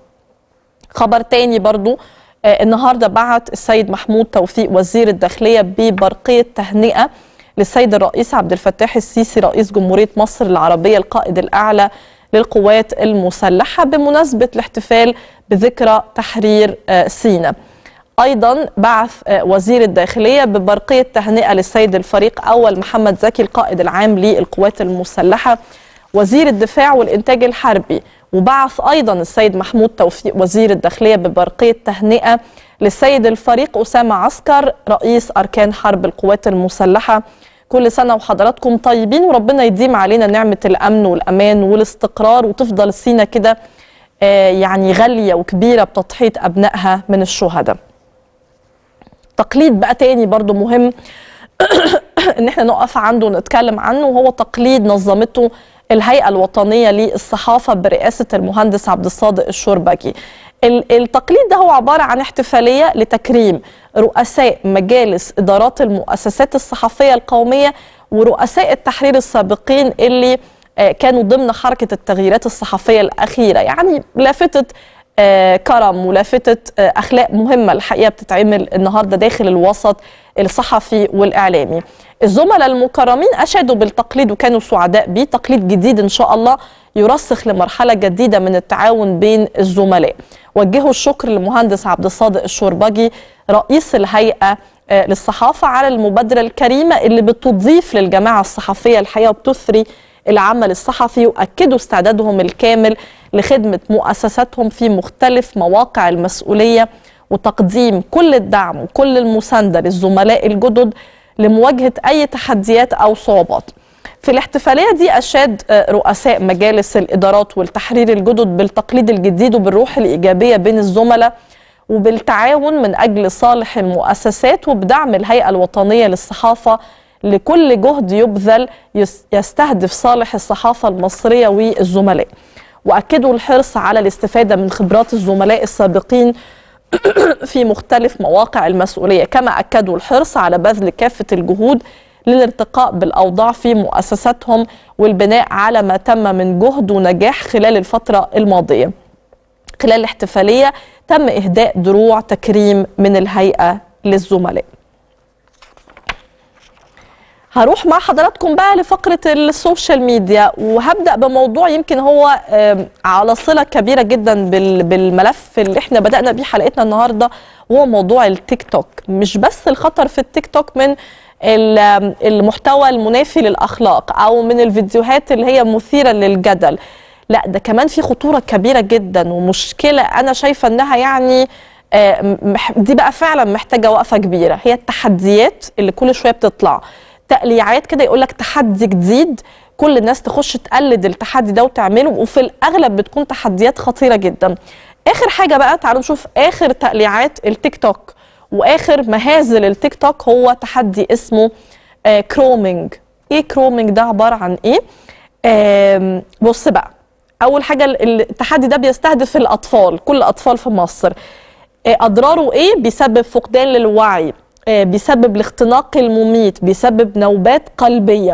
خبر تاني برضو آه، النهارده بعت السيد محمود توفيق وزير الداخليه ببرقيه تهنئه للسيد الرئيس عبد الفتاح السيسي رئيس جمهوريه مصر العربيه القائد الاعلى للقوات المسلحه بمناسبه الاحتفال بذكرى تحرير آه، سيناء. ايضا بعث آه، وزير الداخليه ببرقيه تهنئه للسيد الفريق اول محمد زكي القائد العام للقوات المسلحه وزير الدفاع والإنتاج الحربي وبعث أيضا السيد محمود توفيق وزير الداخلية ببرقية تهنئة للسيد الفريق أسامة عسكر رئيس أركان حرب القوات المسلحة كل سنة وحضراتكم طيبين وربنا يديم علينا نعمة الأمن والأمان والاستقرار وتفضل سينا كده آه، يعني غالية وكبيرة بتضحية أبنائها من الشهداء تقليد بقى تاني برضو مهم ان احنا نقف عنده ونتكلم عنه وهو تقليد نظمته الهيئة الوطنية للصحافة برئاسة المهندس عبد الصادق الشربجي ال- التقليد ده هو عبارة عن احتفالية لتكريم رؤساء مجالس إدارات المؤسسات الصحفية القومية ورؤساء التحرير السابقين اللي آه، كانوا ضمن حركة التغييرات الصحفية الأخيرة يعني لافتة آه، كرم ولافتة آه، أخلاق مهمة الحقيقة بتتعمل النهاردة داخل الوسط الصحفي والإعلامي الزملاء المكرمين أشادوا بالتقليد وكانوا سعداء بيه تقليد جديد إن شاء الله يرسخ لمرحلة جديدة من التعاون بين الزملاء وجهوا الشكر لمهندس عبد الصادق الشربجي رئيس الهيئة آه، للصحافة على المبادرة الكريمة اللي بتضيف للجماعة الصحفية الحقيقة وبتثري العمل الصحفي وأكدوا استعدادهم الكامل لخدمة مؤسساتهم في مختلف مواقع المسؤولية وتقديم كل الدعم وكل المساندة للزملاء الجدد لمواجهة أي تحديات أو صعوبات في الاحتفالية دي أشاد آه، رؤساء مجالس الإدارات والتحرير الجدد بالتقليد الجديد وبالروح الإيجابية بين الزملاء وبالتعاون من أجل صالح المؤسسات وبدعم الهيئة الوطنية للصحافة لكل جهد يبذل يس- يستهدف صالح الصحافة المصرية والزملاء وأكدوا الحرص على الاستفادة من خبرات الزملاء السابقين في مختلف مواقع المسؤولية كما أكدوا الحرص على بذل كافة الجهود للارتقاء بالأوضاع في مؤسساتهم والبناء على ما تم من جهد ونجاح خلال الفترة الماضية خلال الاحتفالية تم إهداء دروع تكريم من الهيئة للزملاء هروح مع حضراتكم بقى لفقرة السوشيال ميديا وهبدأ بموضوع يمكن هو آم، على صلة كبيرة جدا بال- بالملف اللي احنا بدأنا بيه حلقتنا النهاردة وهو موضوع التيك توك مش بس الخطر في التيك توك من ال- آم، المحتوى المنافي للأخلاق أو من الفيديوهات اللي هي مثيرة للجدل لا ده كمان في خطورة كبيرة جدا ومشكلة أنا شايفة إنها يعني آه، مح- دي بقى فعلا محتاجة وقفة كبيرة هي التحديات اللي كل شوية بتطلع تقليعات كده يقول لك تحدي جديد كل الناس تخش تقلد التحدي ده وتعمله وفي الاغلب بتكون تحديات خطيره جدا اخر حاجه بقى تعالوا نشوف اخر تقليعات التيك توك واخر مهازل التيك توك هو تحدي اسمه آه كرومينج ايه كرومينج ده عباره عن ايه آم، بص بقى اول حاجه ال- التحدي ده بيستهدف الاطفال كل الاطفال في مصر آه، اضراره ايه بيسبب فقدان للوعي آه، بيسبب الاختناق المميت بيسبب نوبات قلبيه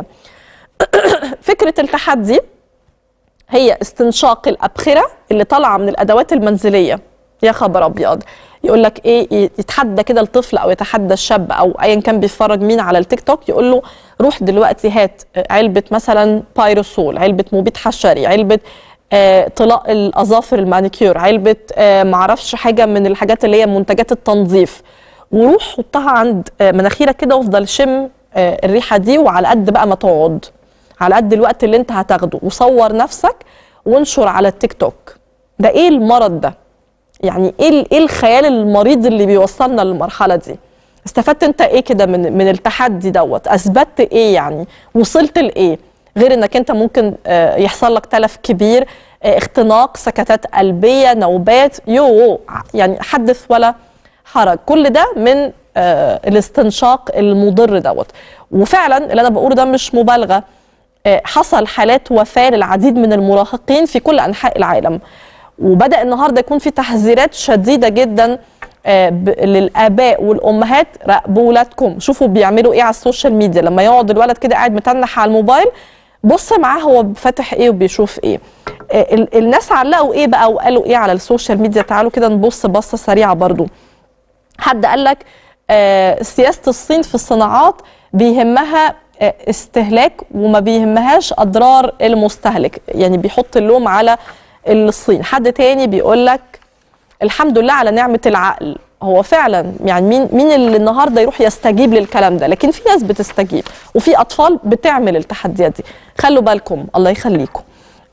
فكره التحدي هي استنشاق الابخره اللي طالعه من الادوات المنزليه يا خبر ابيض يقول لك ايه يتحدى كده الطفل او يتحدى الشاب او ايا كان بيتفرج مين على التيك توك يقول له روح دلوقتي هات علبه مثلا بايروسول علبه مبيد حشري علبه آه طلاء الاظافر المانيكيور علبه آه معرفش حاجه من الحاجات اللي هي منتجات التنظيف وروح حطها عند آه مناخيرك كده وافضل شم آه الريحه دي وعلى قد بقى ما تقعد على قد الوقت اللي انت هتاخده وصور نفسك وانشر على التيك توك ده ايه المرض ده يعني ايه ال- ايه الخيال المريض اللي بيوصلنا للمرحله دي استفدت انت ايه كده من من التحدي دوت اثبتت ايه يعني وصلت لايه غير انك انت ممكن آه، يحصل لك تلف كبير آه، اختناق سكتات قلبيه نوبات يو يعني حدث ولا حرج كل ده من آه، الاستنشاق المضر دوت وفعلا اللي انا بقوله ده مش مبالغه آه، حصل حالات وفاه للعديد من المراهقين في كل انحاء العالم وبدا النهارده يكون في تحذيرات شديده جدا آه، ب- للاباء والامهات راقبوا ولادكم شوفوا بيعملوا ايه على السوشيال ميديا لما يقعد الولد كده قاعد متنح على الموبايل بص معاه هو فاتح ايه وبيشوف ايه آه، ال- الناس علقوا ايه بقى وقالوا ايه على السوشيال ميديا تعالوا كده نبص بصه سريعه برضو حد قال لك آه، سياسه الصين في الصناعات بيهمها آه، استهلاك وما بيهمهاش اضرار المستهلك يعني بيحط اللوم على الصين حد تاني بيقول لك الحمد لله على نعمه العقل هو فعلا يعني مين مين اللي النهارده يروح يستجيب للكلام ده لكن في ناس بتستجيب وفي اطفال بتعمل التحديات دي خلوا بالكم الله يخليكم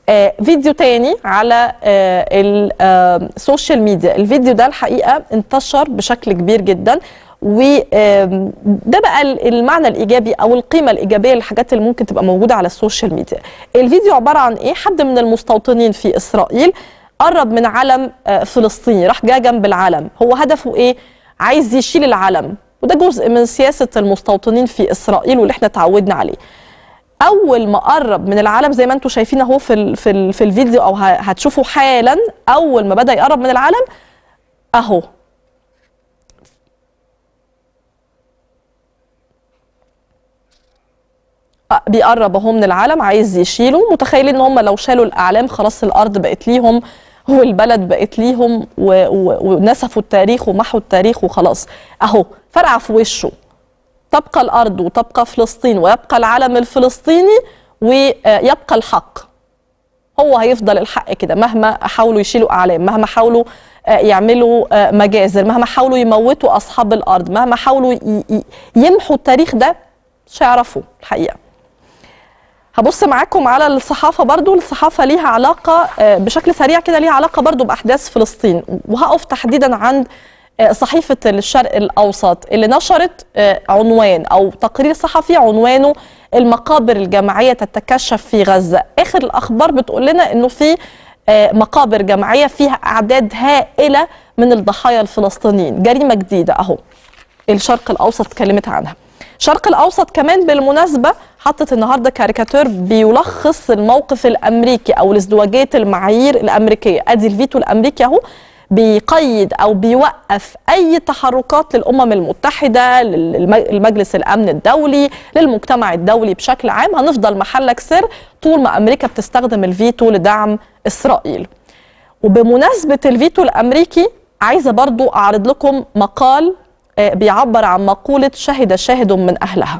آه فيديو تاني على آه السوشيال ميديا الفيديو ده الحقيقه انتشر بشكل كبير جدا وده بقى المعنى الايجابي او القيمه الايجابيه للحاجات اللي ممكن تبقى موجوده على السوشيال ميديا الفيديو عباره عن ايه حد من المستوطنين في اسرائيل قرب من علم آه، فلسطيني راح جه جنب العلم هو هدفه ايه عايز يشيل العلم وده جزء من سياسه المستوطنين في اسرائيل واللي احنا اتعودنا عليه اول ما قرب من العلم زي ما انتم شايفين اهو في ال في, ال في الفيديو او ه- هتشوفوا حالا اول ما بدا يقرب من العلم اهو آه، بيقرب اهو من العلم عايز يشيله متخيلين ان هم لو شالوا الاعلام خلاص الارض بقت ليهم والبلد بقت ليهم و- و- ونسفوا التاريخ ومحوا التاريخ وخلاص اهو فرقع في وشه تبقى الارض وتبقى فلسطين ويبقى العلم الفلسطيني ويبقى الحق هو هيفضل الحق كده مهما حاولوا يشيلوا اعلام مهما حاولوا آه، يعملوا آه، مجازر مهما حاولوا يموتوا اصحاب الارض مهما حاولوا ي- ي- يمحوا التاريخ ده مش هيعرفوا الحقيقه هبص معاكم على الصحافه برضو الصحافه ليها علاقه آه، بشكل سريع كده ليها علاقه برضو باحداث فلسطين وهقف تحديدا عند آه، صحيفه الشرق الاوسط اللي نشرت آه، عنوان او تقرير صحفي عنوانه المقابر الجماعيه تتكشف في غزه اخر الاخبار بتقول لنا انه في آه، مقابر جماعيه فيها اعداد هائله من الضحايا الفلسطينيين جريمه جديده اهو الشرق الاوسط اتكلمت عنها الشرق الاوسط كمان بالمناسبه حطت النهارده كاريكاتير بيلخص الموقف الامريكي او ازدواجيه المعايير الامريكيه ادي الفيتو الامريكي اهو بيقيد او بيوقف اي تحركات للامم المتحده للمجلس الامن الدولي للمجتمع الدولي بشكل عام هنفضل محلك سر طول ما امريكا بتستخدم الفيتو لدعم اسرائيل وبمناسبه الفيتو الامريكي عايزه برضو اعرض لكم مقال آه، بيعبر عن مقوله شهد شاهد من اهلها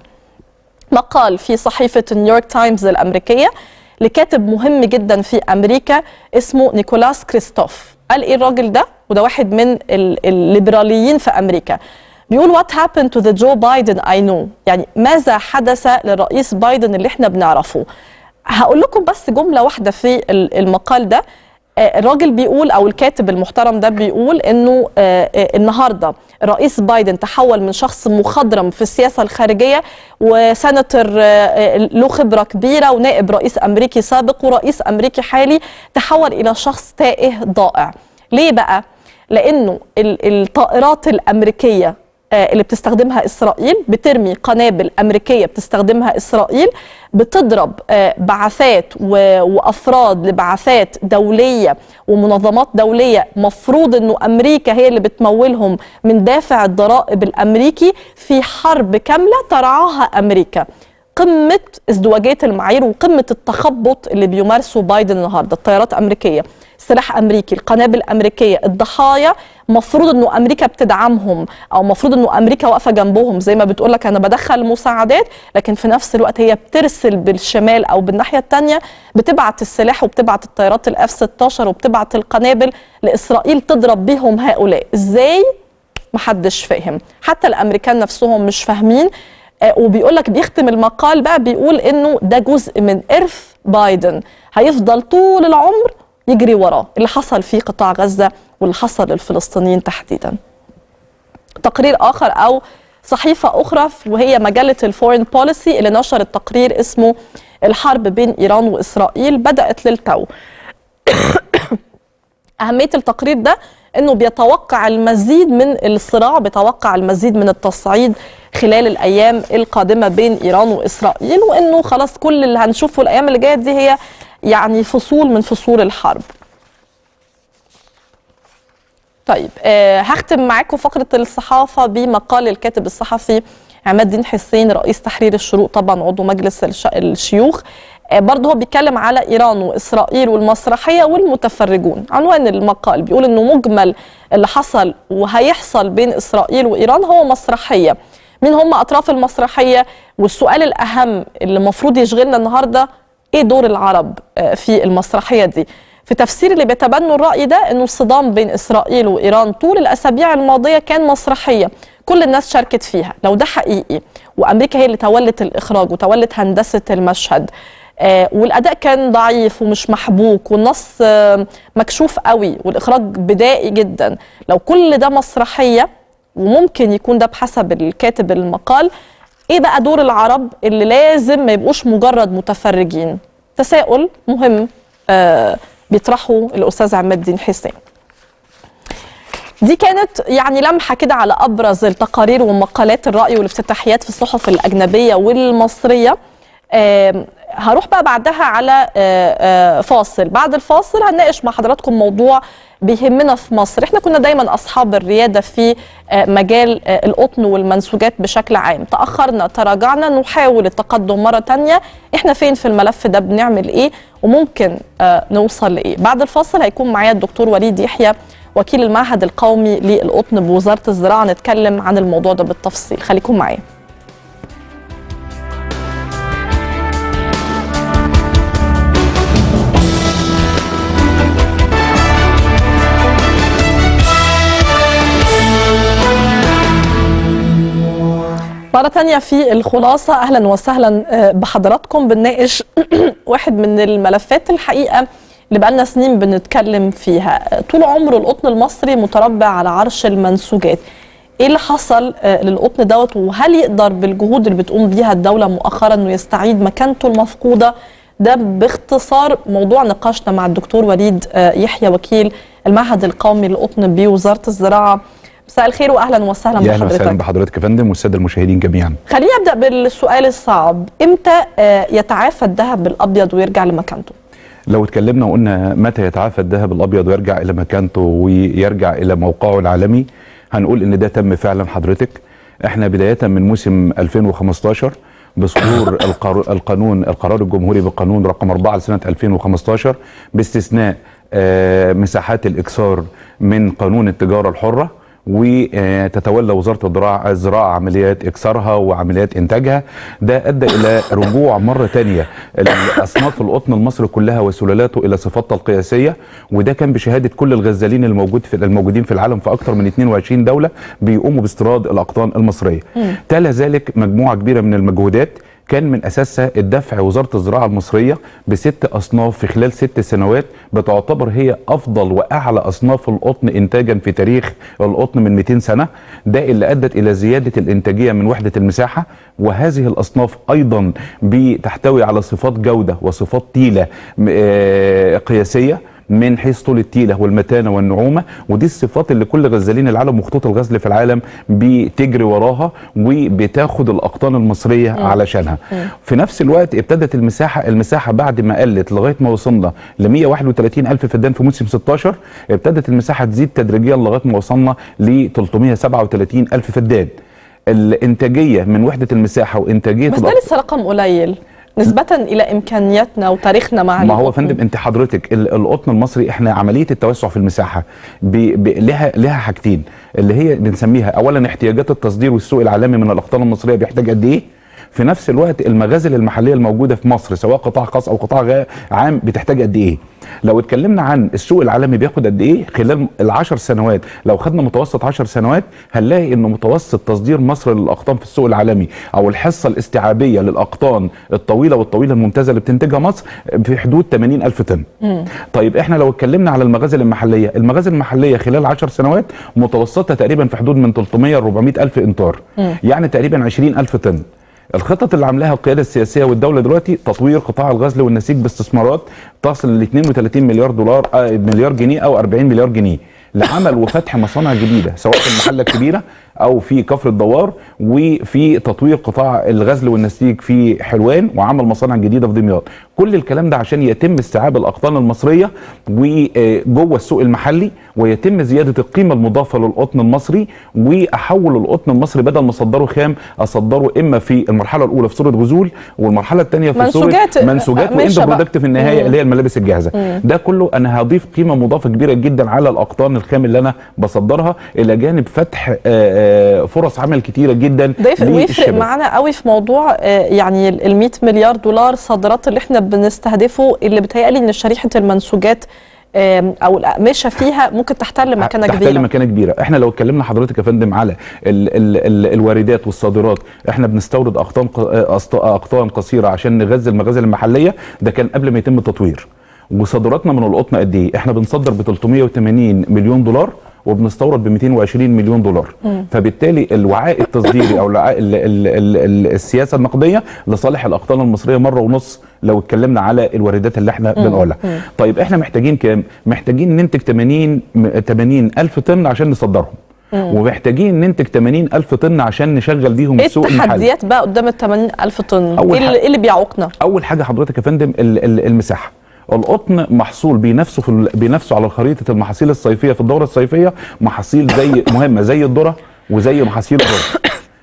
مقال في صحيفه نيويورك تايمز الامريكيه لكاتب مهم جدا في امريكا اسمه نيكولاس كريستوف قال ايه الراجل ده وده واحد من ال- الليبراليين في امريكا بيقول what happened to the Joe Biden I know يعني ماذا حدث للرئيس بايدن اللي احنا بنعرفه هقول لكم بس جمله واحده في ال- المقال ده آه، الراجل بيقول او الكاتب المحترم ده بيقول انه آه، آه، النهارده الرئيس بايدن تحول من شخص مخضرم في السياسه الخارجيه وسنتر آه، آه، له خبره كبيره ونائب رئيس امريكي سابق ورئيس امريكي حالي تحول الى شخص تائه ضائع ليه بقى لانه ال- الطائرات الامريكيه آه، اللي بتستخدمها اسرائيل بترمي قنابل امريكيه بتستخدمها اسرائيل بتضرب آه، بعثات و- وافراد لبعثات دوليه ومنظمات دوليه مفروض انه امريكا هي اللي بتمولهم من دافع الضرائب الامريكي في حرب كامله ترعاها امريكا قمه ازدواجيه المعايير وقمه التخبط اللي بيمارسه بايدن النهارده الطيارات امريكيه سلاح امريكي القنابل الامريكيه الضحايا مفروض انه امريكا بتدعمهم او مفروض انه امريكا واقفه جنبهم زي ما بتقول لك انا بدخل مساعدات لكن في نفس الوقت هي بترسل بالشمال او بالناحيه الثانيه بتبعت السلاح وبتبعت الطيارات الاف 16 وبتبعت القنابل لاسرائيل تضرب بيهم هؤلاء ازاي محدش فاهم حتى الامريكان نفسهم مش فاهمين آه، وبيقول لك بيختم المقال بقى بيقول انه ده جزء من ارث بايدن هيفضل طول العمر يجري وراه اللي حصل في قطاع غزه واللي حصل للفلسطينيين تحديدا تقرير اخر او صحيفه اخرى وهي مجله الفورين بوليسي اللي نشرت تقرير اسمه الحرب بين ايران واسرائيل بدات للتو أهمية التقرير ده أنه بيتوقع المزيد من الصراع بيتوقع المزيد من التصعيد خلال الأيام القادمة بين إيران وإسرائيل وأنه خلاص كل اللي هنشوفه الأيام اللي جاية دي هي يعني فصول من فصول الحرب طيب آه هختم معاكم فقرة الصحافة بمقال الكاتب الصحفي عماد الدين حسين رئيس تحرير الشروق طبعا عضو مجلس الش- الشيوخ آه برضه هو بيتكلم على ايران واسرائيل والمسرحيه والمتفرجون عنوان المقال بيقول انه مجمل اللي حصل وهيحصل بين اسرائيل وايران هو مسرحيه مين هم اطراف المسرحيه والسؤال الاهم اللي المفروض يشغلنا النهارده ايه دور العرب آه، في المسرحيه دي في تفسير اللي بيتبنوا الراي ده انه الصدام بين اسرائيل وايران طول الاسابيع الماضيه كان مسرحيه كل الناس شاركت فيها لو ده حقيقي وامريكا هي اللي تولت الاخراج وتولت هندسه المشهد آه والاداء كان ضعيف ومش محبوك والنص آه مكشوف قوي والاخراج بدائي جدا لو كل ده مسرحيه وممكن يكون ده بحسب الكاتب المقال ايه بقى دور العرب اللي لازم ما يبقوش مجرد متفرجين تساؤل مهم آه بيطرحه الاستاذ عماد الدين حسين دي كانت يعني لمحه كده على ابرز التقارير ومقالات الراي والافتتاحيات في الصحف الاجنبيه والمصريه آه هروح بقى بعدها على آه آه فاصل بعد الفاصل هنناقش مع حضراتكم موضوع بيهمنا في مصر احنا كنا دايما اصحاب الرياده في مجال القطن والمنسوجات بشكل عام تاخرنا تراجعنا نحاول التقدم مره تانية احنا فين في الملف ده بنعمل ايه وممكن نوصل لايه بعد الفاصل هيكون معايا الدكتور وليد يحيى وكيل المعهد القومي للقطن بوزاره الزراعه نتكلم عن الموضوع ده بالتفصيل خليكم معايا مرة تانية في الخلاصة أهلا وسهلا بحضراتكم بنناقش واحد من الملفات الحقيقة اللي بقالنا سنين بنتكلم فيها طول عمره القطن المصري متربع على عرش المنسوجات ايه اللي حصل للقطن دوت وهل يقدر بالجهود اللي بتقوم بيها الدولة مؤخرا انه يستعيد مكانته المفقودة ده باختصار موضوع نقاشنا مع الدكتور وليد يحيى وكيل المعهد القومي للقطن بوزارة الزراعة مساء الخير واهلا وسهلا بحضرتك اهلا وسهلا بحضرتك يا فندم والساده المشاهدين جميعا خليني ابدا بالسؤال الصعب امتى يتعافى الذهب الابيض ويرجع لمكانته لو اتكلمنا وقلنا متى يتعافى الذهب الابيض ويرجع الى مكانته ويرجع الى موقعه العالمي هنقول ان ده تم فعلا حضرتك احنا بدايه من موسم 2015 بصدور القانون القرار الجمهوري بالقانون رقم 4 لسنه 2015 باستثناء مساحات الاكسار من قانون التجاره الحره وتتولى وزاره الزراعه الزراعه عمليات اكسارها وعمليات انتاجها ده ادى الى رجوع مره ثانيه اصناف القطن المصري كلها وسلالته الى صفاتها القياسيه وده كان بشهاده كل الغزالين الموجود في الموجودين في العالم في اكثر من 22 دوله بيقوموا باستيراد الاقطان المصريه تلا ذلك مجموعه كبيره من المجهودات كان من اساسها الدفع وزاره الزراعه المصريه بست اصناف في خلال ست سنوات بتعتبر هي افضل واعلى اصناف القطن انتاجا في تاريخ القطن من 200 سنه ده اللي ادت الى زياده الانتاجيه من وحده المساحه وهذه الاصناف ايضا بتحتوي على صفات جوده وصفات تيله قياسيه من حيث طول التيله والمتانه والنعومه ودي الصفات اللي كل غزالين العالم وخطوط الغزل في العالم بتجري وراها وبتاخد الاقطان المصريه م. علشانها م. في نفس الوقت ابتدت المساحه المساحه بعد ما قلت لغايه ما وصلنا ل 131 الف فدان في موسم 16 ابتدت المساحه تزيد تدريجيا لغايه ما وصلنا ل 337 الف فدان الانتاجيه من وحده المساحه وانتاجيه بس ده لسه رقم قليل نسبة إلى إمكانياتنا وتاريخنا مع ما هو فندم أنت حضرتك القطن المصري إحنا عملية التوسع في المساحة بي بي لها لها حاجتين اللي هي بنسميها أولا احتياجات التصدير والسوق العالمي من الأقطان المصرية بيحتاج قد إيه؟ في نفس الوقت المغازل المحليه الموجوده في مصر سواء قطاع خاص او قطاع عام بتحتاج قد ايه لو اتكلمنا عن السوق العالمي بياخد قد ايه خلال العشر سنوات لو خدنا متوسط 10 سنوات هنلاقي ان متوسط تصدير مصر للاقطان في السوق العالمي او الحصه الاستيعابيه للاقطان الطويله والطويله الممتازه اللي بتنتجها مصر في حدود 80 الف طن طيب احنا لو اتكلمنا على المغازل المحليه المغازل المحليه خلال 10 سنوات متوسطها تقريبا في حدود من 300 ل 400 الف امتار يعني تقريبا 20 الف طن الخطط اللي عاملاها القياده السياسيه والدوله دلوقتي تطوير قطاع الغزل والنسيج باستثمارات تصل ل 32 مليار دولار آه مليار جنيه او 40 مليار جنيه لعمل وفتح مصانع جديده سواء في المحله الكبيره او في كفر الدوار وفي تطوير قطاع الغزل والنسيج في حلوان وعمل مصانع جديده في دمياط كل الكلام ده عشان يتم استيعاب الاقطان المصريه وجوه السوق المحلي ويتم زياده القيمه المضافه للقطن المصري واحول القطن المصري بدل ما اصدره خام اصدره اما في المرحله الاولى في صوره غزول والمرحله الثانيه في منسوجات صوره منسوجات واند برودكت في النهايه مم. اللي هي الملابس الجاهزه مم. ده كله انا هضيف قيمه مضافه كبيره جدا على الاقطان الخام اللي انا بصدرها الى جانب فتح آآ فرص عمل كتيره جدا ده ويفرق معانا قوي في موضوع يعني ال 100 مليار دولار صادرات اللي احنا بنستهدفه اللي بتهيألي ان شريحه المنسوجات آم، او الاقمشه فيها ممكن تحتل مكانه تحتل كبيره مكانه كبيره احنا لو اتكلمنا حضرتك يا فندم على ال ال ال الواردات والصادرات احنا بنستورد اقطام ق- أسط- اقطام قصيره عشان نغذي المخازن المحليه ده كان قبل ما يتم التطوير وصادراتنا من القطن قد ايه احنا بنصدر ب 380 مليون دولار وبنستورد ب 220 مليون دولار فبالتالي الوعاء التصديري او الوعاء ال ال ال ال السياسه النقديه لصالح الاقطان المصريه مره ونص لو اتكلمنا على الواردات اللي احنا بنقولها طيب احنا محتاجين كام محتاجين ننتج 80 م- 80 الف طن عشان نصدرهم ومحتاجين ننتج 80 الف طن عشان نشغل بيهم ايه السوق المحلي التحديات بقى قدام ال 80 الف طن أول ايه اللي, حاجة- إيه اللي بيعوقنا اول حاجه حضرتك يا فندم ال- ال- المساحه القطن محصول بينافسه في ال- بينافسه على خريطه المحاصيل الصيفيه في الدوره الصيفيه محاصيل زي مهمه زي الذره وزي محاصيل الرز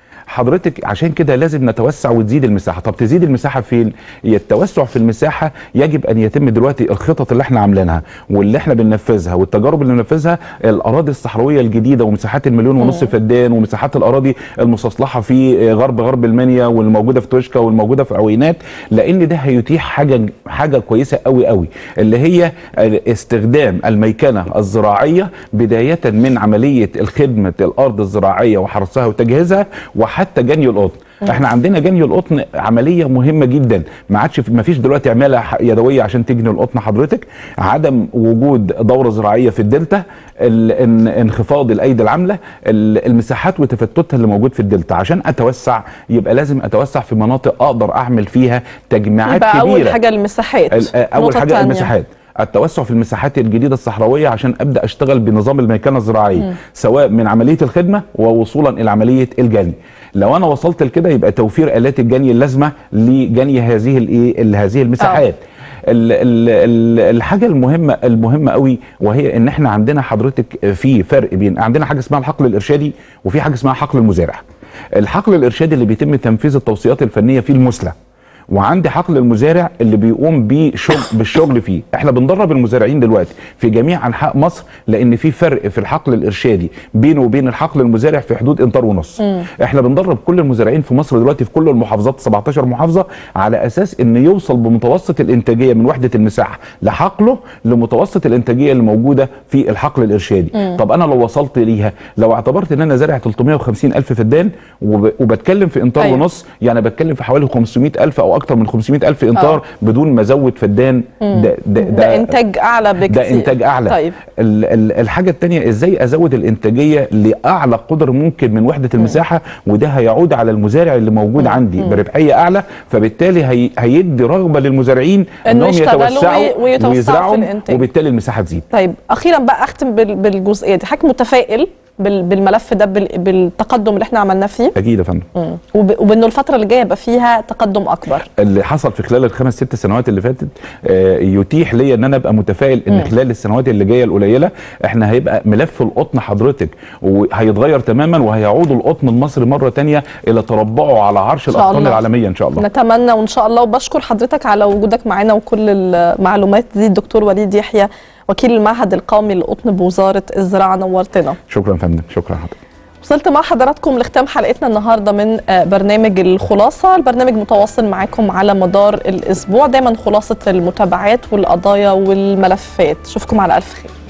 حضرتك عشان كده لازم نتوسع وتزيد المساحه طب تزيد المساحه فين هي التوسع في المساحه يجب ان يتم دلوقتي الخطط اللي احنا عاملينها واللي احنا بننفذها والتجارب اللي بننفذها الاراضي الصحراويه الجديده ومساحات المليون ونص فدان ومساحات الاراضي المستصلحه في غرب غرب المنيا والموجوده في توشكا والموجوده في عوينات لان ده هيتيح حاجه حاجه كويسه قوي قوي اللي هي استخدام الميكنه الزراعيه بدايه من عمليه الخدمه الارض الزراعيه وحرثها وتجهيزها وحتى جني القطن احنا عندنا جني القطن عمليه مهمه جدا ما عادش ما فيش دلوقتي عماله ح- يدويه عشان تجني القطن حضرتك عدم وجود دوره زراعيه في الدلتا ال- ان- انخفاض الايدي العامله ال- المساحات وتفتتها اللي موجود في الدلتا عشان اتوسع يبقى لازم اتوسع في مناطق اقدر اعمل فيها تجميعات يبقى كبيره اول حاجه المساحات ال- اول النقطة حاجه التانية. المساحات التوسع في المساحات الجديده الصحراويه عشان ابدا اشتغل بنظام الميكنه الزراعيه سواء من عمليه الخدمه ووصولا الى عمليه الجني لو انا وصلت لكده يبقى توفير الات الجني اللازمه لجني هذه الايه هذه المساحات ال ال ال الحاجه المهمه المهمه قوي وهي ان احنا عندنا حضرتك في فرق بين عندنا حاجه اسمها الحقل الارشادي وفي حاجه اسمها حقل المزارع الحقل الارشادي اللي بيتم تنفيذ التوصيات الفنيه فيه المثلى وعندي حقل المزارع اللي بيقوم بشغل بالشغل فيه احنا بندرب المزارعين دلوقتي في جميع انحاء مصر لان في فرق في الحقل الارشادي بينه وبين الحقل المزارع في حدود امتار ونص احنا بندرب كل المزارعين في مصر دلوقتي في كل المحافظات 17 محافظه على اساس ان يوصل بمتوسط الانتاجيه من وحده المساحه لحقله لمتوسط الانتاجيه اللي موجوده في الحقل الارشادي طب انا لو وصلت ليها لو اعتبرت ان انا زارع 350 الف فدان وب- وبتكلم في امتار أيوة. أيوة. ونص يعني بتكلم في حوالي 500 الف او اكتر من 500 الف امتار آه. بدون ما ازود فدان ده, ده, ده انتاج اعلى بكتير ده انتاج اعلى طيب ال ال الحاجه الثانيه ازاي ازود الانتاجيه لاعلى قدر ممكن من وحده المساحه وده هيعود على المزارع اللي موجود عندي بربحيه اعلى فبالتالي هي هيدي رغبه للمزارعين إنه انهم يشتغلوا يتوسعوا وي- ويتوسعوا في ويزرعوا الإنتاج. وبالتالي المساحه تزيد طيب اخيرا بقى اختم بال- بالجزئيه دي حضرتك متفائل بال- بالملف ده بال- بالتقدم اللي احنا عملناه فيه اكيد يا فندم مم. وب- وبانه الفتره اللي جايه يبقى فيها تقدم اكبر اللي حصل في خلال الخمس ست سنوات اللي فاتت آه، يتيح ليا ان انا ابقى متفائل ان خلال السنوات اللي جايه القليله احنا هيبقى ملف القطن حضرتك وهيتغير تماما وهيعود القطن المصري مره تانية الى تربعه على عرش شاء الاقطان الله. العالميه ان شاء الله نتمنى وان شاء الله وبشكر حضرتك على وجودك معانا وكل المعلومات دي الدكتور وليد يحيى وكيل المعهد القومي للقطن بوزاره الزراعه نورتنا شكرا يا فندم شكرا حضرتك وصلت مع حضراتكم لختام حلقتنا النهارده من آه، برنامج الخلاصه، البرنامج متواصل معاكم على مدار الاسبوع، دايما خلاصه المتابعات والقضايا والملفات، اشوفكم على الف خير.